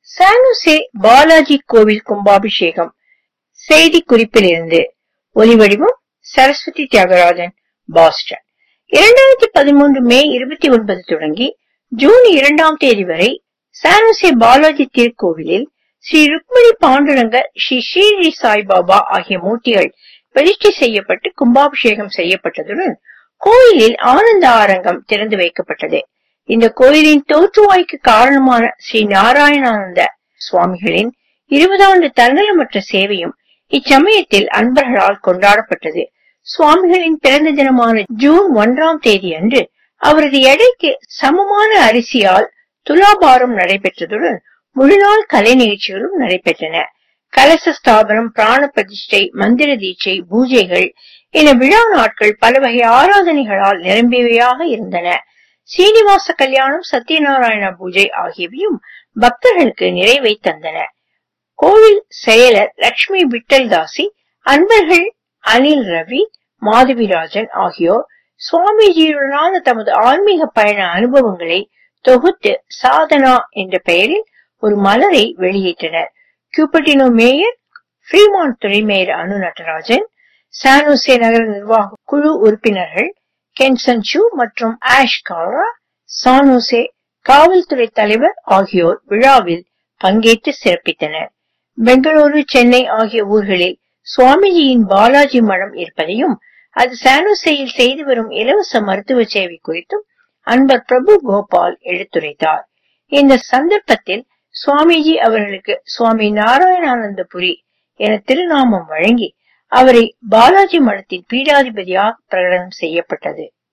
San Jose Balaji கோவில் கும்பாபிஷேகம் செய்தி குறிப்பிலிருந்து ஒலிவடிவம் சரஸ்வதி தியாகராஜன் பாஸ்டன் இரண்டாயிரத்தி பதிமூன்று மே இருபத்தி ஒன்பது தொடங்கி ஜூன் இரண்டாம் தேதி வரை சானுசே பாலாஜி திருக்கோவிலில் ஸ்ரீ ருக்மிணி பாண்டுரங்க ஸ்ரீ ஸ்ரீ சாய்பாபா ஆகிய மூர்த்திகள் பிரதிஷ்டை செய்யப்பட்டு கும்பாபிஷேகம் செய்யப்பட்டதுடன் கோயிலில் ஆனந்த அரங்கம் திறந்து வைக்கப்பட்டது இந்த கோயிலின் தோற்றுவாய்க்கு காரணமான ஸ்ரீ நாராயணானந்த சுவாமிகளின் இருபதாண்டு தன்னலமற்ற சேவையும் இச்சமயத்தில் அன்பர்களால் கொண்டாடப்பட்டது சுவாமிகளின் பிறந்த தினமான ஜூன் ஒன்றாம் தேதி அன்று அவரது எடைக்கு சமமான அரிசியால் துலாபாரம் நடைபெற்றதுடன் முழுநாள் கலை நிகழ்ச்சிகளும் நடைபெற்றன கலச ஸ்தாபனம் பிராண பிரதிஷ்டை மந்திர தீட்சை பூஜைகள் என விழா நாட்கள் பல வகை ஆராதனைகளால் நிரம்பியவையாக இருந்தன சீனிவாச கல்யாணம் சத்யநாராயண பூஜை ஆகியவையும் பக்தர்களுக்கு நிறைவை தந்தன கோவில் செயலர் லட்சுமி விட்டல்தாசி அன்பர்கள் அனில் ரவி மாதவிராஜன் ஆகியோர் சுவாமிஜியுடனான தமது ஆன்மீக பயண அனுபவங்களை தொகுத்து சாதனா என்ற பெயரில் ஒரு மலரை வெளியிட்டனர் கியூபட்டினோ மேயர் ஃப்ரீமான் துறை மேயர் அனு நடராஜன் சானோசே நகர நிர்வாக குழு உறுப்பினர்கள் கென்சன் சூ மற்றும் ஆஷ் காரா சானோசே காவல்துறை தலைவர் ஆகியோர் விழாவில் பங்கேற்று சிறப்பித்தனர் பெங்களூரு சென்னை ஆகிய ஊர்களில் சுவாமிஜியின் பாலாஜி மடம் இருப்பதையும் அது சானோசேயில் செய்து வரும் இலவச மருத்துவ சேவை குறித்தும் அன்பர் பிரபு கோபால் எடுத்துரைத்தார் இந்த சந்தர்ப்பத்தில் சுவாமிஜி அவர்களுக்கு சுவாமி நாராயணானந்தபுரி என திருநாமம் வழங்கி அவரை பாலாஜி மடத்தின் பீடாதிபதியாக பிரகடனம் செய்யப்பட்டது